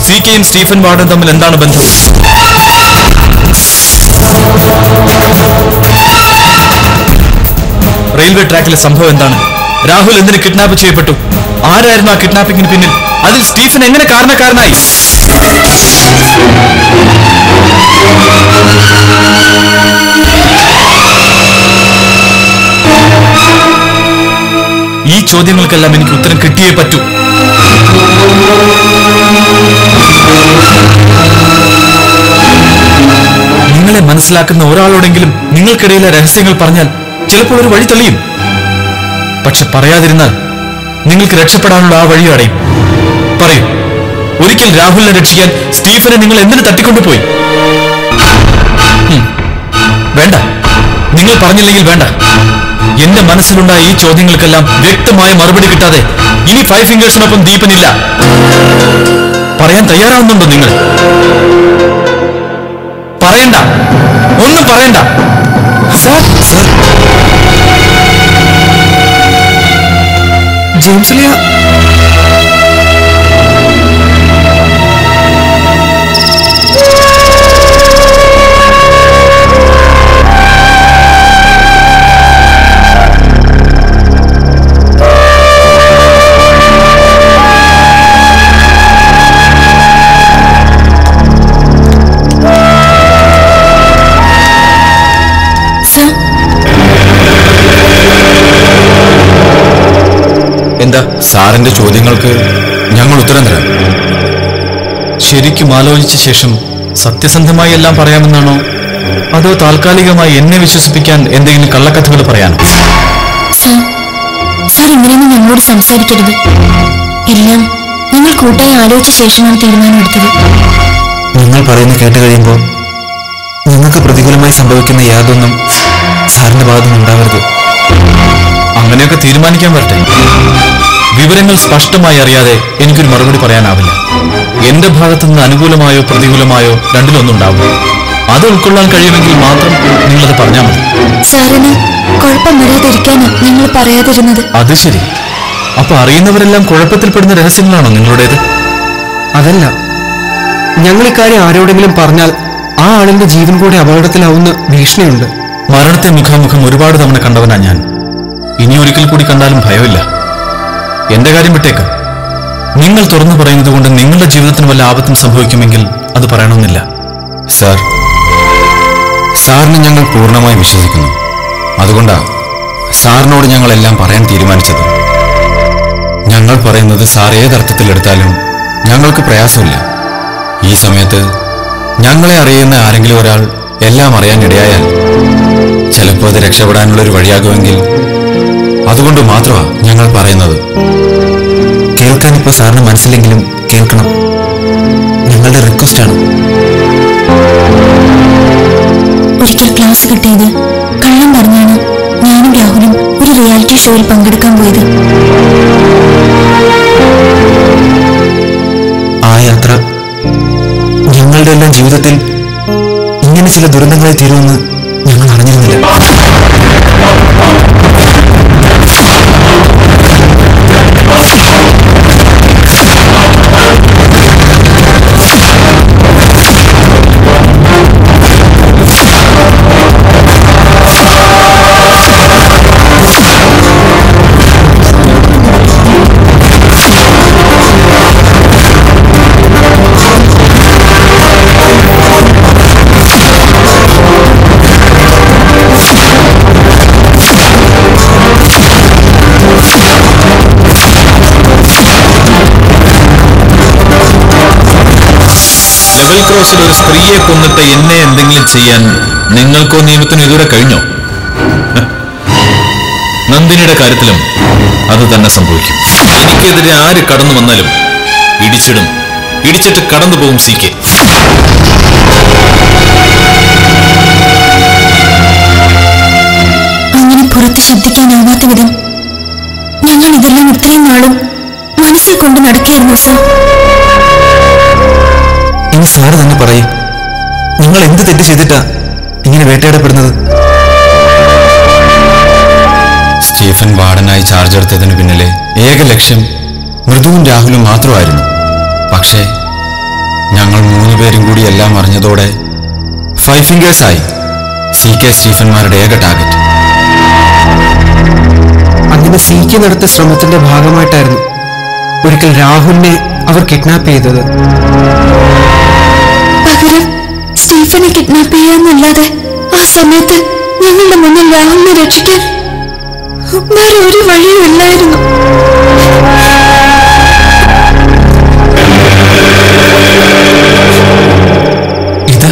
C കെയും Stephen വാർഡും തമ്മിൽ എന്താണ് ബന്ധം റെയിൽവേ ട്രാക്കിലെ സംഭവം എന്താണ് രാഹുൽ എന്തിന് കിഡ്നാപ്പ് ചെയ്യപ്പെട്ടു ആരായിരുന്നു ആ കിഡ്നാപ്പിംഗിന് പിന്നിൽ അതിൽ സ്റ്റീഫൻ എങ്ങനെ കാരണക്കാരനായി ഈ ചോദ്യങ്ങൾക്കെല്ലാം എനിക്ക് ഉത്തരം കിട്ടിയേ പറ്റൂ നിങ്ങളെ മനസ്സിലാക്കുന്ന ഒരാളോടെങ്കിലും നിങ്ങൾക്കിടയിലെ രഹസ്യങ്ങൾ പറഞ്ഞാൽ ചിലപ്പോൾ ഒരു വഴി തെളിയും പക്ഷെ പറയാതിരുന്നാൽ നിങ്ങൾക്ക് രക്ഷപ്പെടാനുള്ള ആ വഴി അടയും പറയൂ ഒരിക്കൽ രാഹുലിനെ രക്ഷിക്കാൻ സ്റ്റീഫനെ നിങ്ങൾ എന്തിനു തട്ടിക്കൊണ്ടുപോയി ഹും. വേണ്ട നിങ്ങൾ പറഞ്ഞില്ലെങ്കിൽ വേണ്ട എന്റെ മനസ്സിലുണ്ടായ ഈ ചോദ്യങ്ങൾക്കെല്ലാം വ്യക്തമായ മറുപടി കിട്ടാതെ ഇനി ഫൈവ് ഫിംഗേഴ്സിനൊപ്പം ദീപനില്ല പറയാൻ തയ്യാറാവുന്നുണ്ടോ നിങ്ങൾ പറയണ്ട ഒന്നും പറയണ്ട സാർ സാർ ജെയിംസിലിയ സർ എന്താ സാറിന്റെ ചോദ്യങ്ങൾക്ക് ഞങ്ങൾ ഉത്തരം തരാം ശരിക്കും ആലോചിച്ച ശേഷം സത്യസന്ധമായി എല്ലാം പറയാമെന്നാണോ അതോ താൽക്കാലികമായി എന്നെ വിശ്വസിപ്പിക്കാൻ എന്തെങ്കിലും കള്ളക്കഥകൾ പറയാനോ സർ സർ ഇങ്ങനെയൊന്നും ഞങ്ങളോട് സംസാരിക്കരുത് എല്ലാം ഞങ്ങൾ കൂട്ടായി ആലോചിച്ച ശേഷമാണ് തീരുമാനമെടുത്തത് നിങ്ങൾ പറയുന്നത് കേട്ട് കഴിയുമ്പോൾ നിങ്ങൾക്ക് പ്രതികൂലമായി സംഭവിക്കുന്ന യാതൊന്നും സാറിന്റെ ഭാഗത്തുനിന്ന് ഉണ്ടാവരുത് അങ്ങനെയൊക്കെ തീരുമാനിക്കാൻ വരട്ടെ വിവരങ്ങൾ സ്പഷ്ടമായി അറിയാതെ എനിക്കൊരു മറുപടി പറയാനാവില്ല എന്റെ ഭാഗത്തുനിന്ന് അനുകൂലമായോ പ്രതികൂലമായോ രണ്ടിലൊന്നും ഉണ്ടാവും അത് ഉൾക്കൊള്ളാൻ കഴിയുമെങ്കിൽ മാത്രം നിങ്ങളത് പറഞ്ഞാൽ മതി സാറിന് കുഴപ്പം വരാതിരിക്കാനാ ഞങ്ങൾ പറയാതിരുന്നത് അത് ശരി അപ്പൊ അറിയുന്നവരെല്ലാം കുഴപ്പത്തിൽപ്പെടുന്ന രഹസ്യങ്ങളാണോ നിങ്ങളുടേത് അതല്ല ഞങ്ങൾ ഇക്കാര്യം ആരോടെങ്കിലും പറഞ്ഞാൽ ആ ആളിന്റെ ജീവൻ കൂടി അപകടത്തിലാവുന്ന ഭീഷണിയുണ്ട് മരണത്തെ മുഖാമുഖം ഒരുപാട് തവണ കണ്ടവനാ ഞാൻ ഇനി ഒരിക്കൽ കൂടി കണ്ടാലും ഭയമില്ല എന്റെ കാര്യം വിട്ടേക്കാം നിങ്ങൾ തുറന്നു പറയുന്നത് കൊണ്ട് നിങ്ങളുടെ ജീവിതത്തിന് വല്ല ആപത്തും സംഭവിക്കുമെങ്കിൽ അത് പറയണമെന്നില്ല സാർ സാറിനെ ഞങ്ങൾ പൂർണ്ണമായി വിശ്വസിക്കുന്നു അതുകൊണ്ടാ സാറിനോട് ഞങ്ങൾ എല്ലാം പറയാൻ തീരുമാനിച്ചത് ഞങ്ങൾ പറയുന്നത് സാർ ഏതർത്ഥത്തിലെടുത്താലും ഞങ്ങൾക്ക് പ്രയാസമില്ല ഈ സമയത്ത് ഞങ്ങളെ അറിയുന്ന ആരെങ്കിലും ഒരാൾ എല്ലാം അറിയാൻ ഇടയായാൽ ചിലപ്പോൾ അത് രക്ഷപ്പെടാനുള്ള ഒരു വഴിയാകുമെങ്കിൽ അതുകൊണ്ട് മാത്രമാണ് ഞങ്ങൾ പറയുന്നത് കേൾക്കാൻ ഇപ്പോൾ സാറിന് മനസ്സിലെങ്കിലും കേൾക്കണം ഞങ്ങളുടെ റിക്വസ്റ്റ് ആണ് ഒരിക്കൽ ക്ലാസ് കിട്ടിയത് കള്ളം പറഞ്ഞാണ് ഞാനും രാഹുലും ഒരു റിയാലിറ്റി ഷോയിൽ പങ്കെടുക്കാൻ പോയത് ആ യാത്ര ഞങ്ങളുടെ എല്ലാം ജീവിതത്തിൽ ഇങ്ങനെ ചില ദുരന്തങ്ങളായി തീരുമെന്ന് ഞങ്ങൾ അറിഞ്ഞിരുന്നില്ല ലെവൽ ക്രോസിൽ ഒരു സ്ത്രീയെ കൊന്നിട്ട് എന്നെ എന്തെങ്കിലും ചെയ്യാൻ നിങ്ങൾക്കോ നിയമത്തിനോ ഇതുവരെ കഴിഞ്ഞോ ഹ്. നന്ദിനിയുടെ കാര്യത്തിലും അത് തന്നെ സംഭവിക്കും എനിക്കെതിരെ ആര് കടന്നു വന്നാലും ഇടിച്ചിടും ഇടിച്ചിട്ട് കടന്നു പോകും സി കെ അങ്ങനെ പുറത്ത് ശബ്ദിക്കാനാവാത്ത വിധം ഞങ്ങൾ ഇതെല്ലാം ഇത്രയും നാളും മനസ്സിൽ കൊണ്ട് നടക്കുകയായിരുന്നു സർ ഇനി സാറ് തന്നെ പറയും നിങ്ങൾ എന്ത് തെറ്റ് ചെയ്തിട്ടാ ഇങ്ങനെ വേട്ടയാടപ്പെടുന്നത് സ്റ്റീഫൻ വാർഡനായി ചാർജ് എടുത്തതിന് പിന്നിലെ ഏക ലക്ഷ്യം മൃദുവും രാഹുലും മാത്രമായിരുന്നു പക്ഷേ ഞങ്ങൾ മൂന്നുപേരും കൂടി എല്ലാം അറിഞ്ഞതോടെ ഫൈവ് ഫിംഗേഴ്സായി സി കെ സ്റ്റീഫന്മാരുടെ ഏക ടാർഗറ്റ് അങ്ങനെ സി കെ നടത്തിയ ശ്രമത്തിന്റെ ഭാഗമായിട്ടായിരുന്നു ഒരിക്കൽ രാഹുലിനെ അവർ കിഡ്നാപ്പ് ചെയ്തത് പകരം സ്റ്റീഫനെ കിഡ്നാപ്പ് ചെയ്യാന്നല്ലാതെ ആ സമയത്ത് ഞങ്ങളുടെ മുന്നിൽ രാഹുലിനെ രക്ഷിക്കാൻ വേറെ ഒരു വഴിയും ഇല്ലായിരുന്നു ഇത്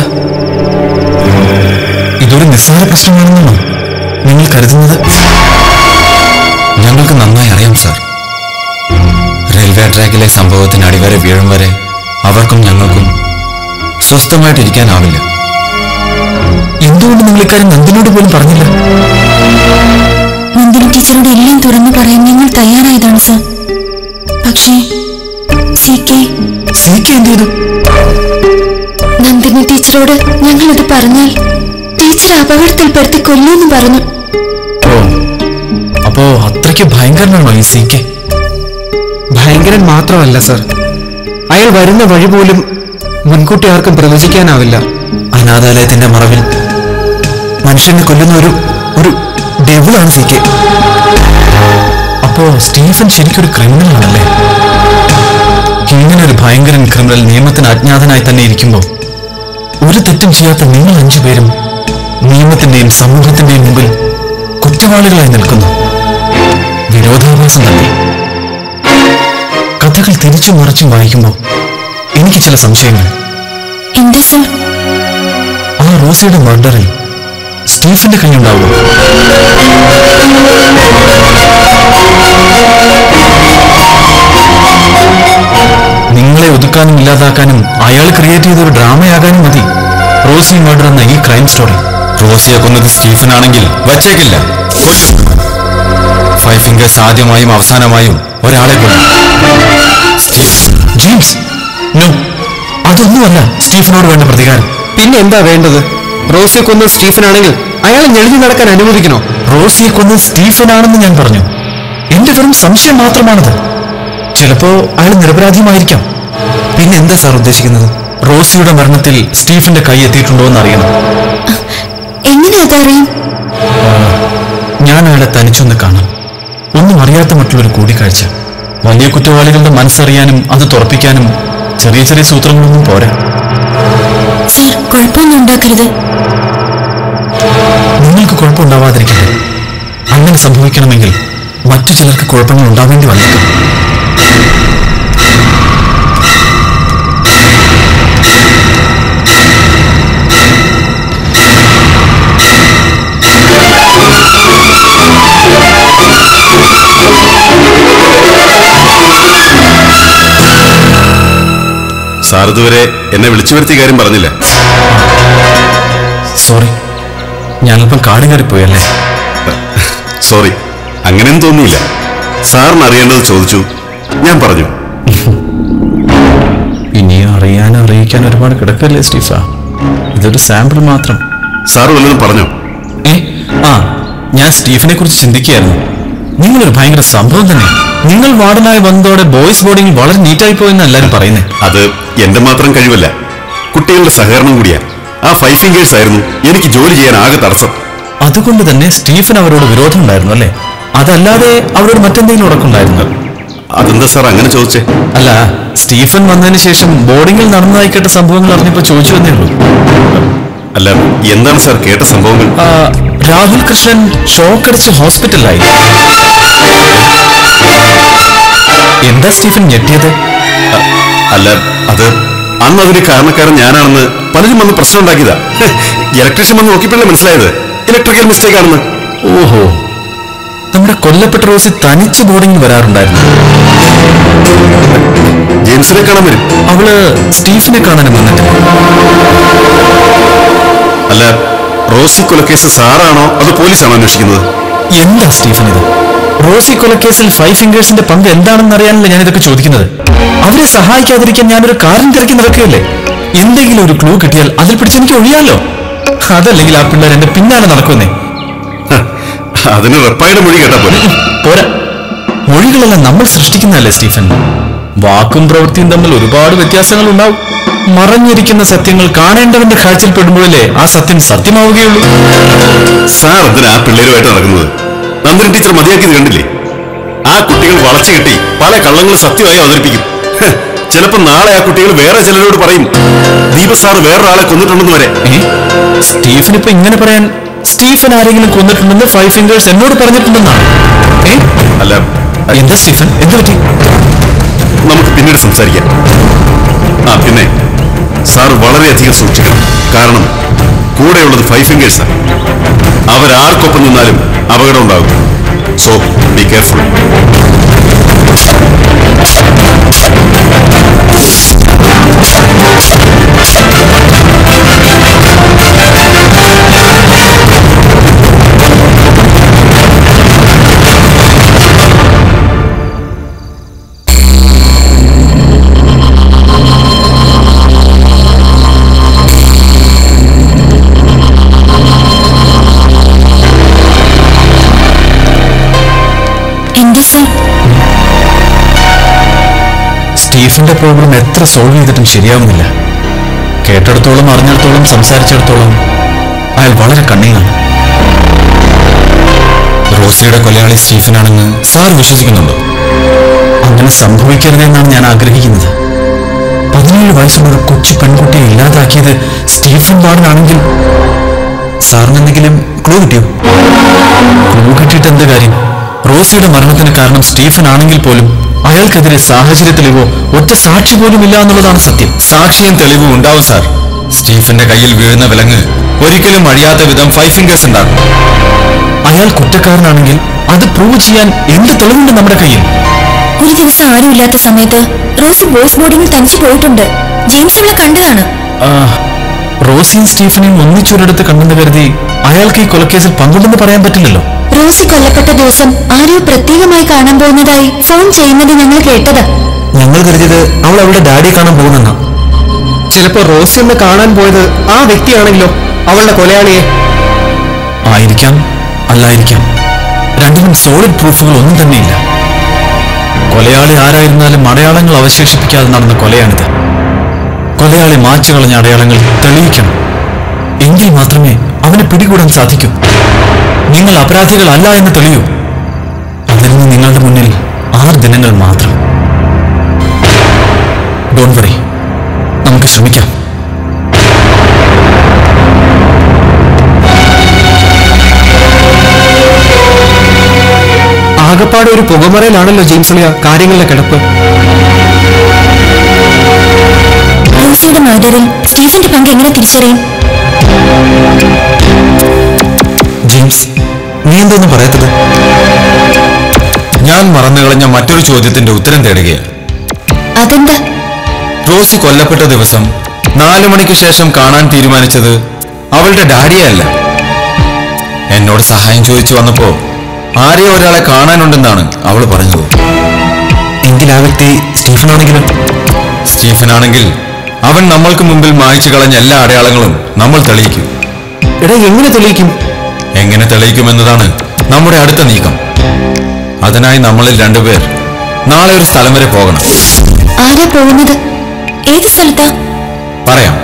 ഇതൊരു നിസ്സാര പ്രശ്നമാണെന്നാണോ നിങ്ങൾ കരുതുന്നത് ഞങ്ങൾക്ക് നന്നായി അറിയാം സാർ റെയിൽവേ ട്രാക്കിലെ സംഭവത്തിന് അടിവരെ വീഴും വരെ അവർക്കും ഞങ്ങൾക്കും സ്വസ്ഥമായിട്ടിരിക്കാനാവില്ല എന്തുകൊണ്ട് നിങ്ങൾ ഇക്കാര്യം നന്ദിനോട് പോലും പറഞ്ഞില്ല നന്ദിനി ടീച്ചറോട് എല്ലാം തുറന്നു പറയാൻ ഞങ്ങൾ തയ്യാറായതാണ് സർ പക്ഷേ സി കെ സി കെ എന്ത് ചെയ്തു നന്ദിനി ടീച്ചറോട് ഞങ്ങളിത് പറഞ്ഞാൽ ടീച്ചർ അപകടത്തിൽപ്പെടുത്തി കൊല്ലുമെന്ന് പറഞ്ഞു ഓ അപ്പോ അത്രയ്ക്ക് ഭയങ്കരനാണോ ഈ സി കെ ഭയങ്കരൻ മാത്രമല്ല സർ അയാൾ വരുന്ന വഴി പോലും മുൻകൂട്ടി ആർക്കും പ്രവചിക്കാനാവില്ല അനാഥാലയത്തിന്റെ മറവിൽ മനുഷ്യനെ കൊല്ലുന്ന ഒരു ഒരു ഡെവിളാണ് സി കെ അപ്പോ സ്റ്റീഫൻ ശരിക്കൊരു ക്രിമിനൽ ആണല്ലേ ഇങ്ങനെ ഒരു ഭയങ്കരൻ ക്രിമിനൽ നിയമത്തിന് അജ്ഞാതനായി തന്നെ ഇരിക്കുമ്പോ ഒരു തെറ്റും ചെയ്യാത്ത നിങ്ങൾ അഞ്ചു പേരും നിയമത്തിന്റെയും സമൂഹത്തിന്റെയും മുമ്പിൽ കുറ്റവാളികളായി നിൽക്കുന്നു വിരോധാഭാസം തന്നെ കഥകൾ തിരിച്ചും മറിച്ചും വായിക്കുമ്പോൾ എനിക്ക് ചില സംശയങ്ങൾ എന്താ സർ ആ റോസിയുടെ മർഡറിൽ സ്റ്റീഫന്റെ കൈയുണ്ടാവുമോ നിങ്ങളെ ഒതുക്കാനും ഇല്ലാതാക്കാനും അയാൾ ക്രിയേറ്റ് ചെയ്ത ഒരു ഡ്രാമയാകാനും മതി റോസി മർഡർ എന്ന ഈ ക്രൈം സ്റ്റോറി റോസിയെ കൊന്നത് സ്റ്റീഫൻ ആണെങ്കിൽ വച്ചേക്കില്ല ഫൈവ് ഫിംഗേഴ്സ് ആദ്യമായും അവസാനമായും ഒരാളെ കൊന്നു സ്റ്റീഫൻ ജെയിംസ് നോ അതൊന്നുമല്ല സ്റ്റീഫനോട് വേണ്ട പ്രതികാരം പിന്നെ എന്താ വേണ്ടത് റോസിയെ കൊന്ന സ്റ്റീഫൻ ആണെങ്കിൽ അയാളെ ഞെളിഞ്ഞു നടക്കാൻ അനുവദിക്കണോ റോസിയെ കൊന്നത് സ്റ്റീഫനാണെന്ന് ഞാൻ പറഞ്ഞു എന്റെ വെറും സംശയം മാത്രമാണത് ചിലപ്പോ അയാൾ നിരപരാധിയുമായിരിക്കാം പിന്നെ എന്താ സാർ ഉദ്ദേശിക്കുന്നത് റോസിയുടെ മരണത്തിൽ സ്റ്റീഫന്റെ കൈ എത്തിയിട്ടുണ്ടോ എന്ന് അറിയണം എങ്ങനെ അതറിയും ഞാൻ അയാളെ തനിച്ചൊന്ന് കാണാം ഒന്നും അറിയാത്ത മറ്റുള്ളൊരു കൂടിക്കാഴ്ച വലിയ കുറ്റവാളികളുടെ മനസ്സറിയാനും അത് തുറപ്പിക്കാനും ചെറിയ ചെറിയ സൂത്രങ്ങളൊന്നും പോരാ സർ കുഴപ്പമൊന്നും ഉണ്ടാക്കരുത് നിങ്ങൾക്ക് കുഴപ്പമുണ്ടാവാതിരിക്കട്ടെ അങ്ങനെ സംഭവിക്കണമെങ്കിൽ മറ്റു ചിലർക്ക് കുഴപ്പങ്ങൾ ഉണ്ടാവേണ്ടി വന്നേക്കാം സാർ ഇതുവരെ എന്നെ വിളിച്ചു വരുത്തിയ കാര്യം പറഞ്ഞില്ല സോറി ഞാനല്പം കാട് കയറിപ്പോയല്ലേ സോറി അങ്ങനെയൊന്നും തോന്നിയില്ല സാറിന് അറിയേണ്ടത് ചോദിച്ചു ഞാൻ പറഞ്ഞു ഇനിയും അറിയാൻ അറിയിക്കാൻ ഒരുപാട് കിടക്കല്ലേ സ്റ്റീഫ ഇതൊരു സാമ്പിൾ മാത്രം സാർ വല്ലതും പറഞ്ഞോ ഏ ആ ഞാൻ സ്റ്റീഫനെ കുറിച്ച് ചിന്തിക്കുകയായിരുന്നു നിങ്ങളൊരു ഭയങ്കര സംഭവം തന്നെ നിങ്ങൾ വാർഡനായി വന്നതോടെ ബോയ്സ് ബോർഡിംഗ് വളരെ നീറ്റായി പോയെന്ന് എല്ലാവരും പറയുന്നത് അത് എന്റെ മാത്രം കഴിവല്ല കുട്ടികളുടെ സഹകരണം കൂടിയാ ആ ഫൈവ് ഫിംഗേഴ്സ് ആയിരുന്നു എനിക്ക് ജോലി ചെയ്യാൻ ആകെ തടസ്സം അതുകൊണ്ട് തന്നെ സ്റ്റീഫൻ അവരോട് വിരോധം ഉണ്ടായിരുന്നു അല്ലേ അതല്ലാതെ അവരോട് മറ്റെന്തെങ്കിലും ഉടക്കുണ്ടായിരുന്നു അതെന്താ സാർ അങ്ങനെ ചോദിച്ചേ അല്ല സ്റ്റീഫൻ വന്നതിന് ശേഷം ബോർഡിംഗിൽ നടന്നതായി കേട്ട സംഭവങ്ങൾ അറിഞ്ഞപ്പോ ചോദിച്ചു എന്നേ ഉള്ളൂ അല്ല എന്താണ് സാർ കേട്ട സംഭവങ്ങൾ ആ, രാഹുൽ കൃഷ്ണൻ ഷോക്കടിച്ച് ഹോസ്പിറ്റലിലായി എന്താ സ്റ്റീഫൻ ഞെട്ടിയത് അല്ല അത് അന്ന് അതിന് കാരണക്കാരൻ ഞാനാണെന്ന് പലരും വന്ന് പ്രശ്നം ഉണ്ടാക്കിയതാ ഇലക്ട്രീഷ്യൻ വന്ന് നോക്കിയപ്പോഴല്ലേ മനസ്സിലായത് ഇലക്ട്രിക്കൽ മിസ്റ്റേക്ക് ആണെന്ന് ഓഹോ നമ്മുടെ കൊല്ലപ്പെട്ട റോസി തനിച്ച് ബോർഡിംഗിൽ വരാറുണ്ടായിരുന്നു ജെയിംസിനെ കാണാൻ വരും അവള് സ്റ്റീഫനെ കാണാനും വന്നിട്ടില്ല അല്ല റോസി കൊലക്കേസ് സാറാണോ അതോ പോലീസാണോ അന്വേഷിക്കുന്നത് എന്താ സ്റ്റീഫൻ ഇത് റോസി കൊലക്കേസിൽ ഫൈവ് ഫിംഗേഴ്സിന്റെ പങ്ക് എന്താണെന്ന് അറിയാനല്ല ഞാൻ ഇതൊക്കെ ചോദിക്കുന്നത് അവരെ സഹായിക്കാതിരിക്കാൻ ഞാനൊരു കാര്യം തിരക്കി നടക്കുകയല്ലേ എന്തെങ്കിലും ഒരു ക്ലൂ കിട്ടിയാൽ അതിൽ പിടിച്ച് എനിക്ക് ഒഴിയാലോ അതല്ലെങ്കിൽ ആ പിള്ളേർ എന്റെ പിന്നാലെ നടക്കുന്നേ ഹ, അതിന് റപ്പായുടെ മൊഴി കേട്ടാ പോലെ പോരാ മൊഴികളെല്ലാം നമ്മൾ സൃഷ്ടിക്കുന്നതല്ലേ സ്റ്റീഫൻ വാക്കും പ്രവൃത്തിയും തമ്മിൽ ഒരുപാട് വ്യത്യാസങ്ങൾ ഉണ്ടാവും മറഞ്ഞിരിക്കുന്ന സത്യങ്ങൾ കാണേണ്ടവന്റെ കാഴ്ചയിൽപ്പെടുമ്പോഴല്ലേ ആ സത്യം സത്യമാവുകയുള്ളൂ സാർ എന്തിനാ ആ പിള്ളേരുമായിട്ട് നടക്കുന്നത് നന്ദിനി ടീച്ചർ മതിയാക്കിയത് കണ്ടില്ലേ ആ കുട്ടികൾ വളച്ചു കെട്ടി പല കള്ളങ്ങളും സത്യമായി അവതരിപ്പിക്കും ഹ്, ചിലപ്പോ നാളെ ആ കുട്ടികൾ വേറെ ചിലരോട് പറയും ദീപ സാർ വേറൊരാളെ കൊന്നിട്ടുണ്ടെന്ന് വരെ ഏ? സ്റ്റീഫൻ ഇപ്പൊ ഇങ്ങനെ പറയാൻ സ്റ്റീഫൻ ആരെങ്കിലും കൊന്നിട്ടുണ്ടെന്ന് ഫൈവ് ഫിംഗേഴ്സ് എന്നോട് പറഞ്ഞിട്ടുണ്ടെന്നാണ് ഏ? അല്ല എന്താ സ്റ്റീഫൻ എന്ത് പറ്റി നമുക്ക് പിന്നീട് സംസാരിക്കാം ആ പിന്നെ സാർ വളരെയധികം സൂക്ഷിക്കണം കാരണം കൂടെയുള്ളത് ഫൈവ് ഫിംഗേഴ്സാണ് അവരാർക്കൊപ്പം നിന്നാലും അപകടം ഉണ്ടാകും സോ ബി കെയർഫുൾ എന്താ സർ സ്റ്റീഫന്റെ പ്രോബ്ലം എത്ര സോൾവ് ചെയ്തിട്ടും ശരിയാവുന്നില്ല കേട്ടിടത്തോളം അറിഞ്ഞിടത്തോളം സംസാരിച്ചിടത്തോളം അയാൾ വളരെ കണ്ണീനാണ് റോസിയുടെ കൊലയാളി സ്റ്റീഫനാണെന്ന് സാർ വിശ്വസിക്കുന്നുണ്ടോ അങ്ങനെ സംഭവിക്കരുതെന്നാണ് ഞാൻ ആഗ്രഹിക്കുന്നത് പതിനേഴ് വയസ്സുള്ള ഒരു കൊച്ചു പെൺകുട്ടിയെ ഇല്ലാതാക്കിയത് സ്റ്റീഫൻ വാർഡനാണെങ്കിൽ സാറിന് എന്തെങ്കിലും ക്ലൂ കിട്ടിയോ ക്ലൂ കിട്ടിയിട്ട് എന്ത് കാര്യം റോസിയുടെ മരണത്തിന് കാരണം സ്റ്റീഫൻ ആണെങ്കിൽ പോലും അയാൾക്കെതിരെ സാഹചര്യ തെളിവോ ഒറ്റ സാക്ഷി പോലും ഇല്ല എന്നുള്ളതാണ് സത്യം സാക്ഷിയും തെളിവും ഉണ്ടാവും സാർ സ്റ്റീഫന്റെ കയ്യിൽ വീഴുന്ന വിലങ്ങ് ഒരിക്കലും അഴിയാത്ത വിധം ഫൈവ് ഫിംഗേഴ്സ് ഉണ്ടാകും അയാൾ കുറ്റക്കാരനാണെങ്കിൽ അത് പ്രൂവ് ചെയ്യാൻ എന്ത് തെളിവുണ്ട് നമ്മുടെ കയ്യിൽ ഒരു ദിവസം ആരുമില്ലാത്ത സമയത്ത് റോസി ബോയ്സ് ബോർഡിങ്ങിൽ തനിച്ചു പോയിട്ടുണ്ട് ജെയിംസ് അവളെ കണ്ടതാണ് ആ, റോസിയും സ്റ്റീഫനെയും ഒന്നിച്ചൊരിടത്ത് കണ്ടെന്ന് കരുതി അയാൾക്ക് ഈ കൊലക്കേസിൽ പങ്കുണ്ടെന്ന് പറയാൻ പറ്റില്ലല്ലോ റോസി കൊല്ലപ്പെട്ട ദിവസം ആരോ പ്രത്യേകമായി കാണാൻ പോകുന്നതായി ഫോൺ ചെയ്യുന്നത് ഞങ്ങൾ കേട്ടത് ഞങ്ങൾ കരുതിയത് അവൾ അവളുടെ ഡാഡിയെ കാണാൻ പോകുന്നെന്നാ ചിലപ്പോ റോസി ഒന്ന് കാണാൻ പോയത് ആ വ്യക്തിയാണെങ്കിലോ അവളുടെ കൊലയാളിയെ ആയിരിക്കാം അല്ലായിരിക്കാം രണ്ടിനും സോളിഡ് പ്രൂഫുകൾ ഒന്നും തന്നെയില്ല കൊലയാളി ആരായിരുന്നാലും അടയാളങ്ങൾ അവശേഷിപ്പിക്കാതെ നടന്ന കൊലയാണിത് കൊലയാളി മാച്ചു കളഞ്ഞ അടയാളങ്ങൾ തെളിയിക്കണം എങ്കിൽ മാത്രമേ അവനെ പിടികൂടാൻ സാധിക്കൂ നിങ്ങൾ അപരാധികളല്ല എന്ന് തെളിയൂ അതിന് നിങ്ങളുടെ മുന്നിൽ ആറ് ദിനങ്ങൾ മാത്രം ഡോൺ വറി നമുക്ക് ശ്രമിക്കാം ആകപ്പാടെ ഒരു പുകമറയിലാണല്ലോ ജെയിംസ് ഉളിയ കാര്യങ്ങളുടെ കിടപ്പ് റോസിയുടെ മർഡറിൽ സ്റ്റീഫന്റെ പങ്ക് എങ്ങനെ തിരിച്ചറിയും ജെയിംസ് നീ എന്തോന്നും പറയാത്തത് ഞാൻ മറന്നുകളഞ്ഞ മറ്റൊരു ചോദ്യത്തിന്റെ ഉത്തരം തേടുകയാണ് അതെന്താ റോസി കൊല്ലപ്പെട്ട ദിവസം നാലു മണിക്ക് ശേഷം കാണാൻ തീരുമാനിച്ചത് അവളുടെ ഡാഡിയെ അല്ല എന്നോട് സഹായം ചോദിച്ചു വന്നപ്പോ ആരെയോ ഒരാളെ കാണാനുണ്ടെന്നാണ് അവൾ പറഞ്ഞത് എങ്കിൽ ആ വ്യക്തി സ്റ്റീഫനാണെങ്കിലും സ്റ്റീഫനാണെങ്കിൽ അവൻ നമ്മൾക്ക് മുമ്പിൽ മായ്ച്ചു കളഞ്ഞ എല്ലാ അടയാളങ്ങളും നമ്മൾ തെളിയിക്കും എടാ എങ്ങനെ തെളിയിക്കും എങ്ങനെ തെളിയിക്കുമെന്നതാണ് നമ്മുടെ അടുത്ത നീക്കം അതിനായി നമ്മളിൽ രണ്ടുപേർ നാളെ ഒരു സ്ഥലം വരെ പോകണം ആരാ പോകുന്നത് ഏത് സ്ഥലത്താ പറയാം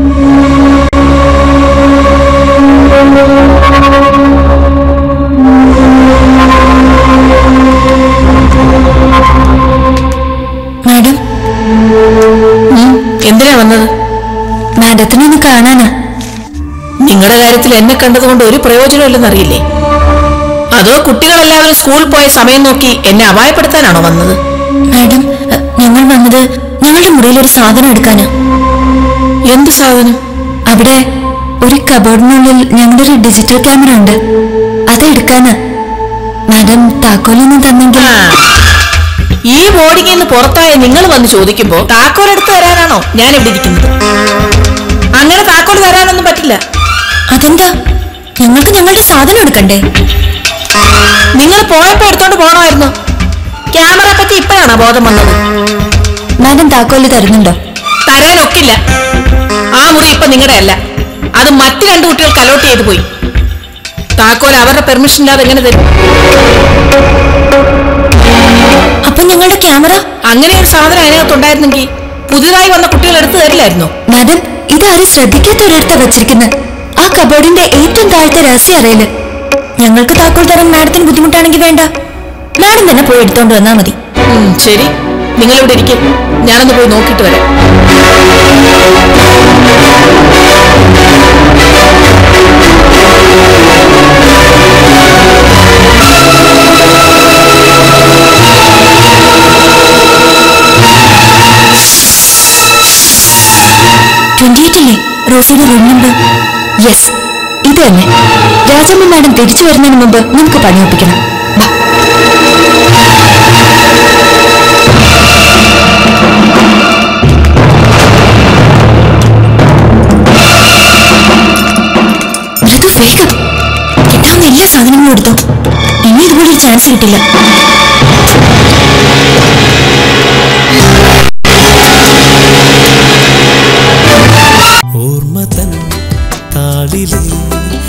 മാഡം എന്തിനാ വന്നത് മാഡത്തിനൊന്ന് കാണാനാ നിങ്ങളുടെ കാര്യത്തിൽ എന്നെ കണ്ടതുകൊണ്ട് ഒരു പ്രയോജനമില്ലെന്നറിയില്ലേ അതോ കുട്ടികളെല്ലാവരും സ്കൂളിൽ പോയ സമയം നോക്കി എന്നെ അപായപ്പെടുത്താനാണോ വന്നത് മാഡം അ, ഞങ്ങൾ വന്നത് ഞങ്ങളുടെ മുറിയിൽ ഒരു സാധനം എടുക്കാനാ എന്ത് സാധനം അവിടെ ഒരു കബോർഡിനുള്ളിൽ ഞങ്ങളുടെ ഒരു ഡിജിറ്റൽ ക്യാമറ ഉണ്ട് അത് എടുക്കാനാ മാഡം താക്കോലൊന്നും തന്നെങ്കിൽ ആ, ഈ ബോർഡിങ്ങിൽ നിന്ന് പുറത്തായ നിങ്ങൾ വന്ന് ചോദിക്കുമ്പോ താക്കോൽ എടുത്ത് തരാനാണോ ഞാൻ ഇവിടെ ഇരിക്കുന്നത് അങ്ങനെ താക്കോൽ തരാനൊന്നും പറ്റില്ല അതെന്താ ഞങ്ങൾക്ക് ഞങ്ങളുടെ സാധനം എടുക്കണ്ടേ നിങ്ങൾ പോയപ്പോ എടുത്തോണ്ട് പോണമായിരുന്നു ക്യാമറ പറ്റി ഇപ്പോഴാണോ ബോധം വന്നത് മാഡം താക്കോല് തരുന്നുണ്ടോ തരാനൊക്കില്ല ആ മുറി ഇപ്പൊ നിങ്ങളുടെ അല്ല അത് മറ്റു രണ്ട് കുട്ടികൾക്ക് അലോട്ട് ചെയ്തു പോയി താക്കോൽ അവരുടെ പെർമിഷൻ ഇല്ലാതെ എങ്ങനെ തരും അപ്പൊ ഞങ്ങളുടെ ക്യാമറ അങ്ങനെ ഒരു സാധനം അതിനകത്തുണ്ടായിരുന്നെങ്കിൽ പുതിയതായി വന്ന കുട്ടികൾ എടുത്തു തരില്ലായിരുന്നോ മാഡം ഇതാരും ശ്രദ്ധിക്കാത്ത ഒരിടത്താ വെച്ചിരിക്കുന്നത് ആ കബോർഡിന്റെ ഏറ്റവും താഴത്തെ രഹസ്യ അറയില് ഞങ്ങൾക്ക് താക്കോൽ തരാൻ മാഡത്തിന് ബുദ്ധിമുട്ടാണെങ്കിൽ വേണ്ട മാഡം തന്നെ പോയി എടുത്തോണ്ട് വന്നാ മതി ഉം, ശരി നിങ്ങൾ ഇവിടെ ഇരിക്കും ഞാനൊന്ന് പോയി നോക്കിയിട്ട് വരാം ട്വന്റി എയ്റ്റ് അല്ലേ റോസിയുടെ റൂം നമ്പർ യെസ് ഇത് തന്നെ രാജമ്മ മാഡം തിരിച്ചു വരുന്നതിന് മുമ്പ് നമുക്ക് പണിയൊപ്പിക്കണം വാ. മൃദു വേഗം കിട്ടാവുന്ന എല്ലാ സാധനങ്ങളും എടുത്തോ ഇനി ഇതുപോലെ ഒരു ചാൻസ് കിട്ടില്ല ഓർമ്മ തൻ താളിലെ